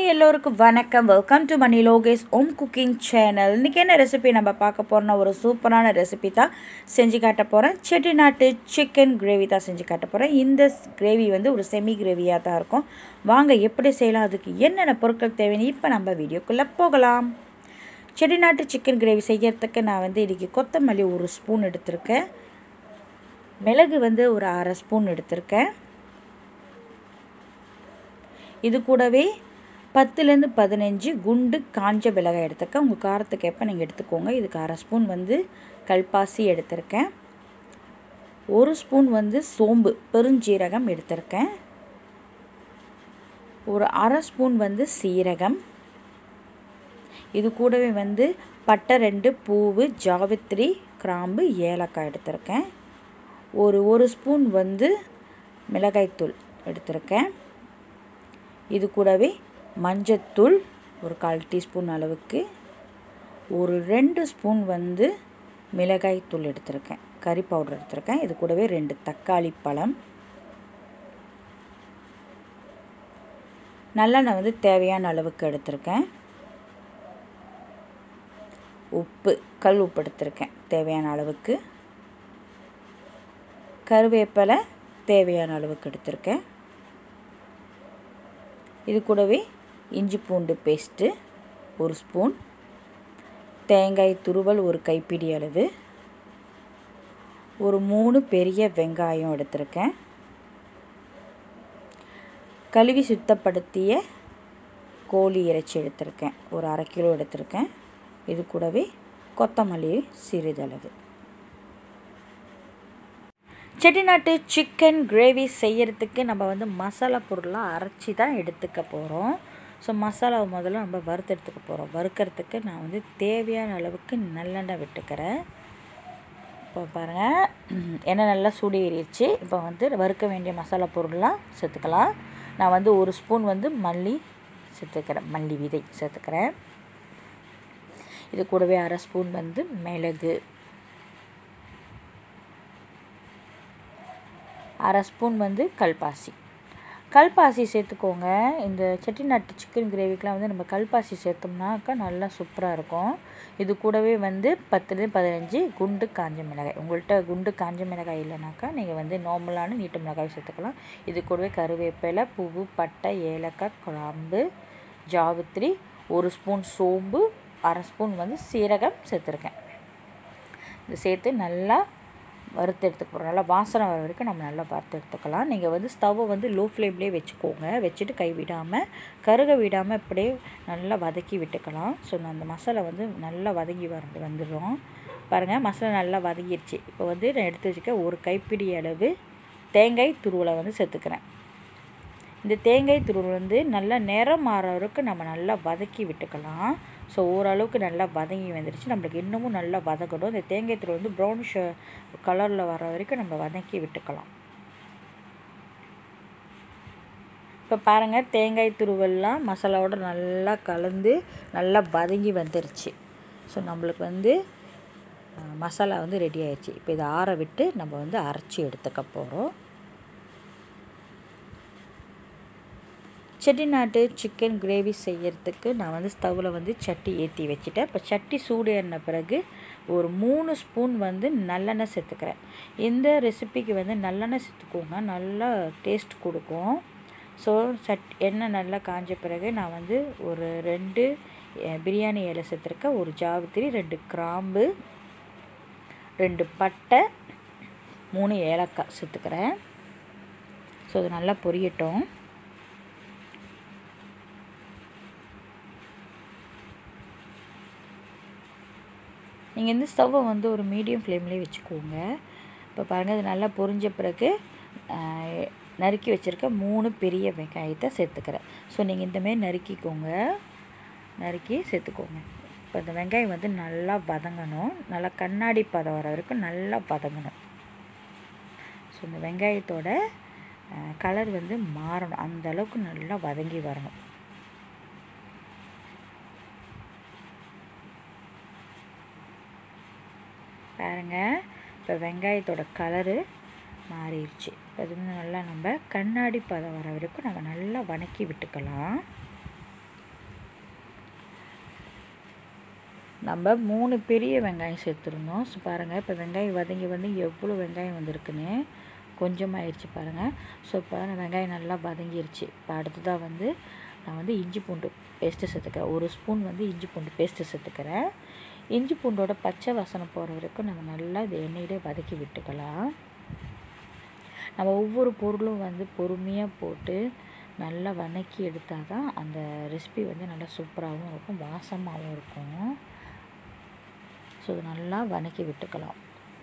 hi எல்லோருக்கும் வணக்கம் welcome to Mani Lokesh Om cooking channel இன்றைக்கி என்ன ரெசிபி நம்ம பார்க்க போகிறோம்னா ஒரு சூப்பரான ரெசிபி தான் செஞ்சு காட்ட போகிறேன் செட்டிநாட்டு சிக்கன் கிரேவி தான் செஞ்சு காட்ட போகிறேன் இந்த கிரேவி வந்து ஒரு செமி கிரேவியாக தான் இருக்கும் வாங்க எப்படி செய்யலாம் அதுக்கு என்னென்ன பொருட்கள் தேவைன்னு இப்போ நம்ம வீடியோக்குள்ளே போகலாம் செட்டிநாட்டு சிக்கன் கிரேவி செய்யறதுக்கு நான் வந்து இன்றைக்கி கொத்தமல்லி ஒரு ஸ்பூன் எடுத்திருக்கேன் மிளகு வந்து ஒரு அரை ஸ்பூன் எடுத்திருக்கேன் இது கூடவே பத்துலேருந்து பதினஞ்சு குண்டு காஞ்ச மிளகாய் எடுத்திருக்கேன் உங்கள் காரத்துக்கு எப்போ நீங்கள் எடுத்துக்கோங்க இதுக்கு அரை ஸ்பூன் வந்து கல்பாசி எடுத்திருக்கேன் ஒரு ஸ்பூன் வந்து சோம்பு பெருஞ்சீரகம் எடுத்திருக்கேன் ஒரு அரை ஸ்பூன் வந்து சீரகம் இது கூடவே வந்து பட்டை ரெண்டு பூவு ஜாவித்ரி கிராம்பு ஏலக்காய் எடுத்திருக்கேன் ஒரு ஒரு ஸ்பூன் வந்து மிளகாய்த்தூள் எடுத்திருக்கேன் இது கூடவே மஞ்சத்தூள் ஒரு கால் டீஸ்பூன் அளவுக்கு ஒரு ரெண்டு ஸ்பூன் வந்து மிளகாய்த்தூள் எடுத்திருக்கேன் கறி பவுடர் எடுத்திருக்கேன் இது கூடவே ரெண்டு தக்காளி பழம் நல்லெண்ணெய் வந்து தேவையான அளவுக்கு எடுத்திருக்கேன் உப்பு கல் உப்பு எடுத்திருக்கேன் தேவையான அளவுக்கு கருவேப்பிலை தேவையான அளவுக்கு எடுத்திருக்கேன் இது கூடவே இஞ்சி பூண்டு பேஸ்ட்டு ஒரு ஸ்பூன் தேங்காய் துருவல் ஒரு கைப்பிடி அளவு ஒரு மூணு பெரிய வெங்காயம் எடுத்திருக்கேன் கழுவி சுத்தப்படுத்திய கோழி இறைச்சி எடுத்திருக்கேன் ஒரு அரை கிலோ எடுத்திருக்கேன் இது கூடவே கொத்தமல்லி சிறிதளவு செட்டிநாட்டு சிக்கன் கிரேவி செய்யறதுக்கு நம்ம வந்து மசாலா பொருளாக அரைச்சி தான் எடுத்துக்க போகிறோம் ஸோ மசாலாவை முதல்ல நம்ம வறுத்து எடுத்துக்க போகிறோம் வறுக்கிறதுக்கு நான் வந்து தேவையான அளவுக்கு நல்லெண்ணெய் விட்டுக்கிறேன் இப்போ பாருங்கள் எண்ணெய் நல்லா சூடு ஏறிடுச்சு இப்போ வந்து வறுக்க வேண்டிய மசாலா பொருள்லாம் சேர்த்துக்கலாம் நான் வந்து ஒரு ஸ்பூன் வந்து மல்லி சேர்த்துக்கிறேன் மல்லி விதை சேர்த்துக்கிறேன் இது கூடவே அரை ஸ்பூன் வந்து மிளகு அரை ஸ்பூன் வந்து கல்பாசி கல்பாசி சேர்த்துக்கோங்க இந்த செட்டிநாட்டு சிக்கன் கிரேவிக்கெலாம் வந்து நம்ம கல்பாசி சேர்த்தோம்னாக்கா நல்லா சூப்பராக இருக்கும் இது கூடவே வந்து பத்துலேருந்து பதினஞ்சு குண்டு காஞ்ச மிளகாய் உங்கள்கிட்ட குண்டு காஞ்ச மிளகாய் இல்லைனாக்கா நீங்கள் வந்து நார்மலான நீட்டு மிளகாய் சேர்த்துக்கலாம் இது கூடவே கருவேப்பிலை பூவு பட்டை ஏலக்காய் கிராம்பு ஜாவித்ரி ஒரு ஸ்பூன் சோம்பு அரை ஸ்பூன் வந்து சீரகம் சேர்த்துருக்கேன் இது சேர்த்து நல்லா வறுத்து எடுத்துக்க போகிறோம் நல்லா வாசனை வர வரைக்கும் நம்ம நல்லா வறுத்து எடுத்துக்கலாம் நீங்கள் வந்து ஸ்டவ்வை வந்து லோ ஃப்ளேம்லேயே வச்சுக்கோங்க வச்சுட்டு கை விடாமல் கருக விடாமல் இப்படியே நல்லா வதக்கி விட்டுக்கலாம் ஸோ அந்த மசாலா வந்து நல்லா வதங்கி வர வந்துடும் பாருங்கள் மசாலா நல்லா வதங்கிடுச்சு இப்போ வந்து நான் எடுத்து வச்சுக்க ஒரு கைப்பிடி அளவு தேங்காய் துருவலை வந்து சேர்த்துக்கிறேன் இந்த தேங்காய் துருவல் வந்து நல்லா நிறம் மாற வரைக்கும் நம்ம நல்லா வதக்கி விட்டுக்கலாம் ஸோ ஓரளவுக்கு நல்லா வதங்கி வந்துடுச்சு நம்மளுக்கு இன்னமும் நல்லா வதக்கணும் இந்த தேங்காய் துருவல் வந்து ப்ரௌனிஷ் கலரில் வர வரைக்கும் நம்ம வதக்கி விட்டுக்கலாம் இப்போ பாருங்கள் தேங்காய் துருவெல்லாம் மசாலாவோட நல்லா கலந்து நல்லா வதங்கி வந்துருச்சு ஸோ நம்மளுக்கு வந்து மசாலா வந்து ரெடி ஆயிடுச்சு இப்போ இதை ஆற விட்டு நம்ம வந்து அரைச்சி எடுத்துக்க போகிறோம் செட்டிநாட்டு சிக்கன் கிரேவி செய்யறதுக்கு நான் வந்து ஸ்டவ்வில் வந்து சட்டி ஏற்றி வச்சுட்டேன் இப்போ சட்டி சூடு ஏறின பிறகு ஒரு மூணு ஸ்பூன் வந்து நல்லெண்ணெய் சேர்த்துக்கிறேன் இந்த ரெசிபிக்கு வந்து நல்லெண்ணெய் சேர்த்துக்கோங்க நல்லா டேஸ்ட் கொடுக்கும் ஸோ சட் எண்ணெய் நல்லா காஞ்ச பிறகு நான் வந்து ஒரு ரெண்டு பிரியாணி இலை சேர்த்துருக்கேன் ஒரு ஜாவித்திரி ரெண்டு கிராம்பு ரெண்டு பட்டை மூணு ஏலக்காய் சேர்த்துக்கிறேன் ஸோ அது நல்லா பொரியட்டும் நீங்கள் இந்த ஸ்டவ்வை வந்து ஒரு மீடியம் ஃப்ளேம்லேயே வச்சுக்கோங்க இப்போ பாருங்கள் அது நல்லா பொரிஞ்ச பிறகு நறுக்கி வச்சுருக்க மூணு பெரிய வெங்காயத்தை சேர்த்துக்கிறேன் ஸோ நீங்கள் இந்தமாரி நறுக்கிக்கோங்க நறுக்கி சேர்த்துக்கோங்க இப்போ இந்த வெங்காயம் வந்து நல்லா வதங்கணும் நல்லா கண்ணாடி பதம் வர வரைக்கும் நல்லா வதங்கணும் ஸோ இந்த வெங்காயத்தோட கலர் வந்து மாறணும் அந்த அளவுக்கு நல்லா வதங்கி வரணும் பாருங்கள் இப்போ வெங்காயத்தோட கலரு மாறிடுச்சு அது வந்து நல்லா நம்ம கண்ணாடி பதம் வர வரைக்கும் நம்ம நல்லா வதக்கி விட்டுக்கலாம் நம்ம மூணு பெரிய வெங்காயம் சேர்த்துருந்தோம் ஸோ பாருங்கள் இப்போ வெங்காயம் வதங்கி வந்து எவ்வளோ வெங்காயம் வந்திருக்குன்னு கொஞ்சமாகிடுச்சு பாருங்கள் ஸோ பாருங்கள் வெங்காயம் நல்லா வதங்கிருச்சு இப்போ அடுத்ததாக வந்து நான் வந்து இஞ்சி பூண்டு பேஸ்ட்டு சேர்த்துக்கிறேன் ஒரு ஸ்பூன் வந்து இஞ்சி பூண்டு பேஸ்ட்டு சேர்த்துக்கிறேன் இஞ்சி பூண்டோட பச்சை வாசனை போகிற வரைக்கும் நம்ம நல்லா இது எண்ணெயிலே வதக்கி விட்டுக்கலாம் நம்ம ஒவ்வொரு பொருளும் வந்து பொறுமையாக போட்டு நல்லா வதக்கி எடுத்தால் தான் அந்த ரெசிபி வந்து நல்லா சூப்பராகவும் இருக்கும் வாசமாகவும் இருக்கும் ஸோ இது நல்லா வதக்கி விட்டுக்கலாம்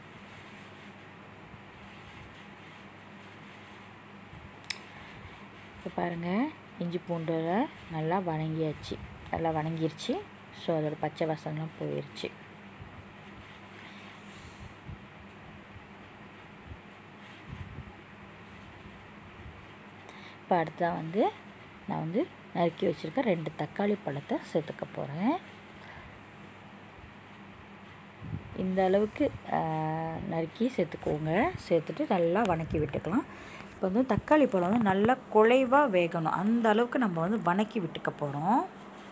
இப்போ பாருங்கள் இஞ்சி பூண்டில் நல்லா வணங்கியாச்சு நல்லா வணங்கிருச்சு ஸோ அதோட பச்சை வாசனைலாம் போயிடுச்சு இப்போ அடுத்ததாக வந்து நான் வந்து நறுக்கி வச்சுருக்க ரெண்டு தக்காளி பழத்தை சேர்த்துக்க போகிறேன் இந்த அளவுக்கு நறுக்கி சேர்த்துக்கோங்க சேர்த்துட்டு நல்லா வணக்கி விட்டுக்கலாம் இப்போ வந்து தக்காளி பழம் வந்து நல்லா குலைவாக வேகணும் அந்த அளவுக்கு நம்ம வந்து வணக்கி விட்டுக்க போகிறோம்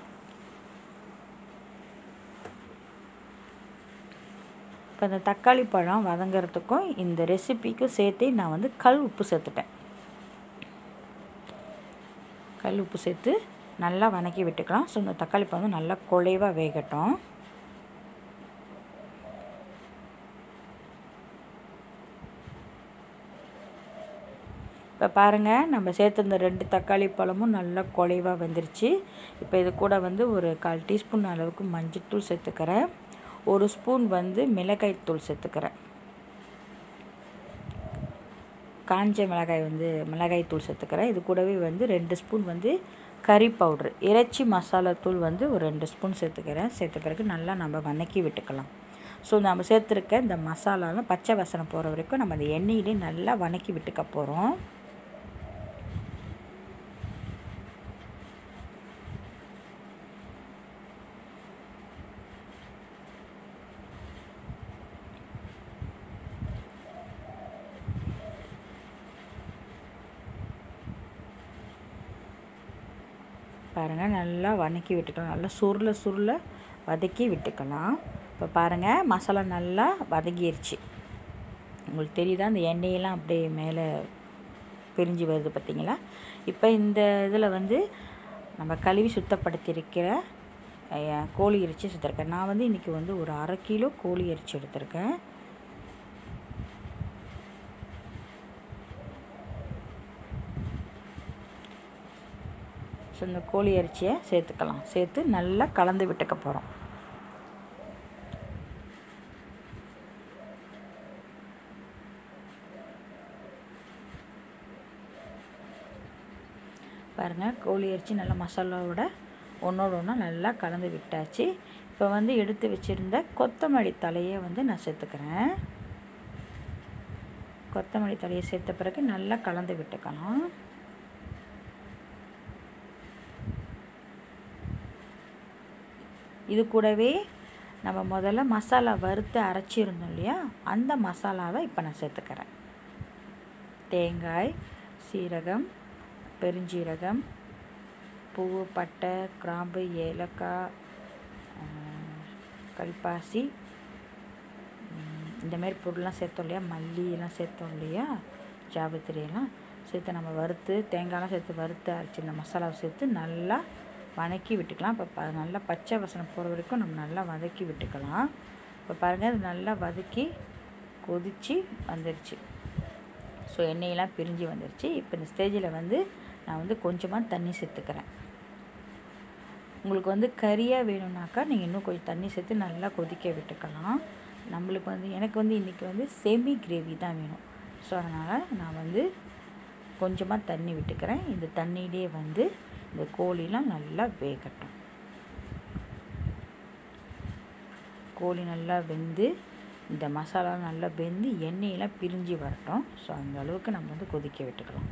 இப்போ இந்த தக்காளி பழம் வதங்கிறதுக்கும் இந்த ரெசிபிக்கும் சேர்த்து நான் வந்து கல் உப்பு சேர்த்துட்டேன் கல் உப்பு சேர்த்து நல்லா வதக்கி விட்டுக்கலாம் ஸோ இந்த தக்காளி பழம் வந்து நல்லா குலைவாக வேகட்டும் இப்போ பாருங்கள் நம்ம சேர்த்து இந்த ரெண்டு தக்காளி பழமும் நல்லா குலைவாக வந்துருச்சு இப்போ இது கூட வந்து ஒரு கால் டீஸ்பூன் அளவுக்கு மஞ்சள்தூள் சேர்த்துக்கிறேன் ஒரு ஸ்பூன் வந்து மிளகாய்த்தூள் சேர்த்துக்கிறேன் காஞ்ச மிளகாய் வந்து மிளகாய் தூள் சேர்த்துக்கிறேன் இது கூடவே வந்து ரெண்டு ஸ்பூன் வந்து கறி பவுட்ரு இறைச்சி மசாலா தூள் வந்து ஒரு ரெண்டு ஸ்பூன் சேர்த்துக்கிறேன் சேர்த்த பிறகு நல்லா நம்ம வதக்கி விட்டுக்கலாம் ஸோ நம்ம சேர்த்துருக்க இந்த மசாலாலாம் பச்சை வசனை போகிற வரைக்கும் நம்ம அந்த எண்ணெயிலே நல்லா வதக்கி விட்டுக்க போகிறோம் பாருங்கள் நல்லா வதக்கி விட்டுக்கலாம் நல்லா சுருள சுருள வதக்கி விட்டுக்கலாம் இப்போ பாருங்கள் மசாலா நல்லா வதங்கிருச்சு உங்களுக்கு தெரியுதா அந்த எண்ணெயெல்லாம் அப்படியே மேலே பிரிஞ்சு வருது பார்த்தீங்களா இப்போ இந்த இதில் வந்து நம்ம கழுவி சுத்தப்படுத்தியிருக்கிற கோழி இறைச்சி எடுத்துருக்கேன் நான் வந்து இன்றைக்கி வந்து ஒரு அரை கிலோ கோழி இறைச்சி எடுத்திருக்கேன் ஸோ இந்த கோழி இறைச்சியை சேர்த்துக்கலாம் சேர்த்து நல்லா கலந்து விட்டுக்க போகிறோம் பாருங்கள் கோழி இறைச்சி நல்லா மசாலாவோட ஒன்றோட ஒன்றா நல்லா கலந்து விட்டாச்சு இப்போ வந்து எடுத்து வச்சுருந்த கொத்தமல்லி தலையை வந்து நான் சேர்த்துக்கிறேன் கொத்தமல்லி தலையை சேர்த்த பிறகு நல்லா கலந்து விட்டுக்கலாம் இது கூடவே நம்ம முதல்ல மசாலா வறுத்து அரைச்சிருந்தோம் இல்லையா அந்த மசாலாவை இப்போ நான் சேர்த்துக்கிறேன் தேங்காய் சீரகம் பெருஞ்சீரகம் பூவு பட்டை கிராம்பு ஏலக்காய் கல்பாசி இந்தமாரி பொருள்லாம் சேர்த்தோம் இல்லையா மல்லி எல்லாம் சேர்த்தோம் இல்லையா ஜாபத்திரி எல்லாம் சேர்த்து நம்ம வறுத்து தேங்காயெலாம் சேர்த்து வறுத்து அரைச்சி இந்த மசாலாவை சேர்த்து நல்லா வதக்கி விட்டுக்கலாம் இப்போ ப நல்லா பச்சை வசனம் போகிற வரைக்கும் நம்ம நல்லா வதக்கி விட்டுக்கலாம் இப்போ பாருங்கள் அது நல்லா வதக்கி கொதித்து வந்துருச்சு ஸோ எண்ணெயெல்லாம் பிரிஞ்சு வந்துருச்சு இப்போ இந்த ஸ்டேஜில் வந்து நான் வந்து கொஞ்சமாக தண்ணி சேர்த்துக்கிறேன் உங்களுக்கு வந்து கறியாக வேணும்னாக்கா நீங்கள் இன்னும் கொஞ்சம் தண்ணி சேர்த்து நல்லா கொதிக்க விட்டுக்கலாம் நம்மளுக்கு வந்து எனக்கு வந்து இன்றைக்கி வந்து செமி கிரேவி தான் வேணும் ஸோ அதனால் நான் வந்து கொஞ்சமாக தண்ணி விட்டுக்கிறேன் இந்த தண்ணியிலே வந்து இந்த கோழிலாம் நல்லா வேகட்டும் கோழி நல்லா வெந்து இந்த மசாலா நல்லா வெந்து எண்ணெயெல்லாம் பிரிஞ்சு வரட்டும் ஸோ அந்த அளவுக்கு நம்ம வந்து கொதிக்க விட்டுக்கலாம்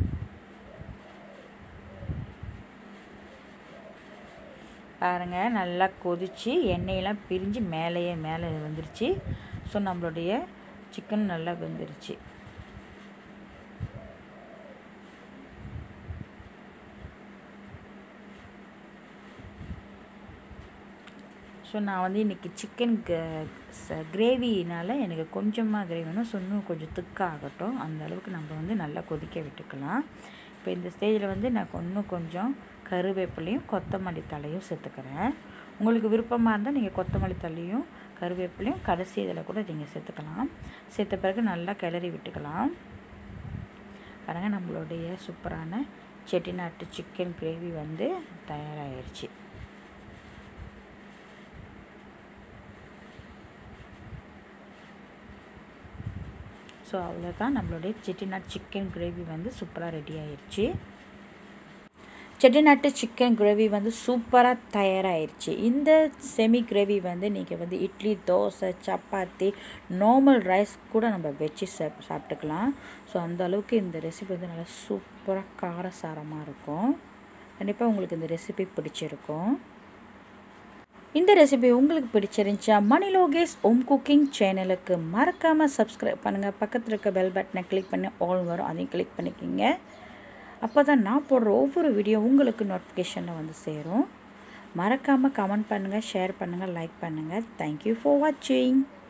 பாருங்கள் நல்லா கொதித்து எண்ணெயெல்லாம் பிரிஞ்சு மேலேயே மேலே வந்துருச்சு ஸோ நம்மளுடைய சிக்கன் நல்லா வெந்துருச்சு ஸோ நான் வந்து இன்றைக்கி சிக்கன் கிரேவினால் எனக்கு கொஞ்சமாக கிரேவி வேணும் ஸோ இன்னும் கொஞ்சம் திக்காகட்டும் அந்த அளவுக்கு நம்ம வந்து நல்லா கொதிக்க விட்டுக்கலாம் இப்போ இந்த ஸ்டேஜில் வந்து நான் இன்னும் கொஞ்சம் கருவேப்பிலையும் கொத்தமல்லி தலையும் சேர்த்துக்கிறேன் உங்களுக்கு விருப்பமாக இருந்தால் நீங்கள் கொத்தமல்லி தலையும் கருவேப்பிலையும் கடைசி இதில் கூட நீங்கள் சேர்த்துக்கலாம் சேர்த்த பிறகு நல்லா கிளறி விட்டுக்கலாம் பாருங்கள் நம்மளுடைய சூப்பரான செட்டிநாட்டு சிக்கன் கிரேவி வந்து தயாராகிடுச்சு ஸோ அவ்வளோதான் நம்மளுடைய செட்டிநாட் சிக்கன் கிரேவி வந்து சூப்பராக ரெடி ஆயிடுச்சு செட்டிநாட்டு சிக்கன் கிரேவி வந்து சூப்பராக தயாராகிருச்சு இந்த செமி கிரேவி வந்து நீங்கள் வந்து இட்லி தோசை சப்பாத்தி நார்மல் ரைஸ் கூட நம்ம வச்சு சாப் சாப்பிட்டுக்கலாம் ஸோ அந்த அளவுக்கு இந்த ரெசிபி வந்து நல்லா சூப்பராக காரசாரமாக இருக்கும் கண்டிப்பாக உங்களுக்கு இந்த ரெசிபி பிடிச்சிருக்கும் இந்த ரெசிபி உங்களுக்கு பிடிச்சிருந்துச்சா மணி லோகேஷ் ஓம் குக்கிங் சேனலுக்கு மறக்காமல் சப்ஸ்கிரைப் பண்ணுங்கள் பக்கத்தில் இருக்க பெல் பட்டனை கிளிக் பண்ணி ஆல் வரும் அதையும் கிளிக் பண்ணிக்கிங்க அப்போ தான் நான் போடுற ஒவ்வொரு வீடியோ உங்களுக்கு நோட்டிஃபிகேஷனில் வந்து சேரும் மறக்காமல் கமெண்ட் பண்ணுங்கள் ஷேர் பண்ணுங்கள் லைக் பண்ணுங்கள் தேங்க்யூ ஃபார் வாட்சிங்